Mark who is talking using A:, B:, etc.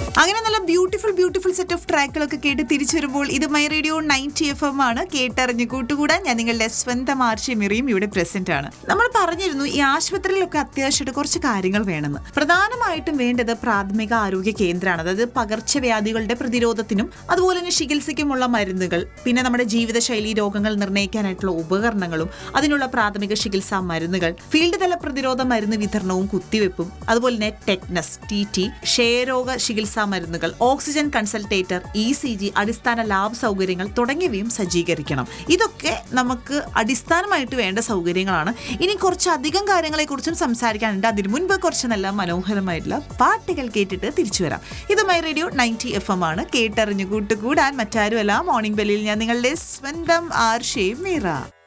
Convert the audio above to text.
A: അങ്ങനെ നല്ല beautiful beautiful set of ട്രാക്കുകളൊക്കെ കേട്ട് തിരിച്ചു വരുമ്പോൾ ഇത് മൈ റേഡിയോ നയൻറ്റി എഫ് എം ആണ് കേട്ടറിഞ്ഞ് കൂട്ടുകൂടാൻ ഞാൻ നിങ്ങളുടെ സ്വന്തം ആർഷ്യമിറിയും ഇവിടെ പ്രസന്റ് ആണ് നമ്മൾ പറഞ്ഞിരുന്നു ഈ ആശുപത്രിയിലൊക്കെ അത്യാവശ്യമായിട്ട് കുറച്ച് കാര്യങ്ങൾ വേണമെന്ന് പ്രധാനമായിട്ടും വേണ്ടത് പ്രാഥമിക ആരോഗ്യ കേന്ദ്രമാണ് അതായത് പകർച്ചവ്യാധികളുടെ പ്രതിരോധത്തിനും അതുപോലെ തന്നെ ചികിത്സയ്ക്കുമുള്ള മരുന്നുകൾ പിന്നെ നമ്മുടെ ജീവിതശൈലി രോഗങ്ങൾ നിർണ്ണയിക്കാനായിട്ടുള്ള ഉപകരണങ്ങളും അതിനുള്ള പ്രാഥമിക ചികിത്സാ മരുന്നുകൾ ഫീൽഡ് തല പ്രതിരോധ മരുന്ന് വിതരണവും കുത്തിവെപ്പും അതുപോലെ തന്നെ ടെക്നസ് ടി ടി ക്ഷയരോഗ ചികിത്സാ മരുന്നുകൾ oxygen concentrator E C G അടിസ്ഥാന ലാബ് സൗകര്യങ്ങൾ തുടങ്ങിയവയും സജ്ജീകരിക്കണം ഇതൊക്കെ നമുക്ക് അടിസ്ഥാനമായിട്ട് വേണ്ട സൗകര്യങ്ങളാണ് ഇനി കുറച്ചധികം കാര്യങ്ങളെക്കുറിച്ചും സംസാരിക്കാനുണ്ട് അതിനു മുൻപ് കുറച്ച് നല്ല മനോഹരമായിട്ടുള്ള പാട്ടുകൾ കേട്ടിട്ട് തിരിച്ചു വരാം ഇത് മൈ റേഡിയോ നയൻറ്റി എഫ് എം ആണ് കേട്ടറിഞ്ഞു കൂട്ടുകൂടാൻ മറ്റാരുമല്ല മോർണിംഗ് ബെല്ലിൽ ഞാൻ നിങ്ങളുടെ സ്വന്തം ആർഷയും മീറ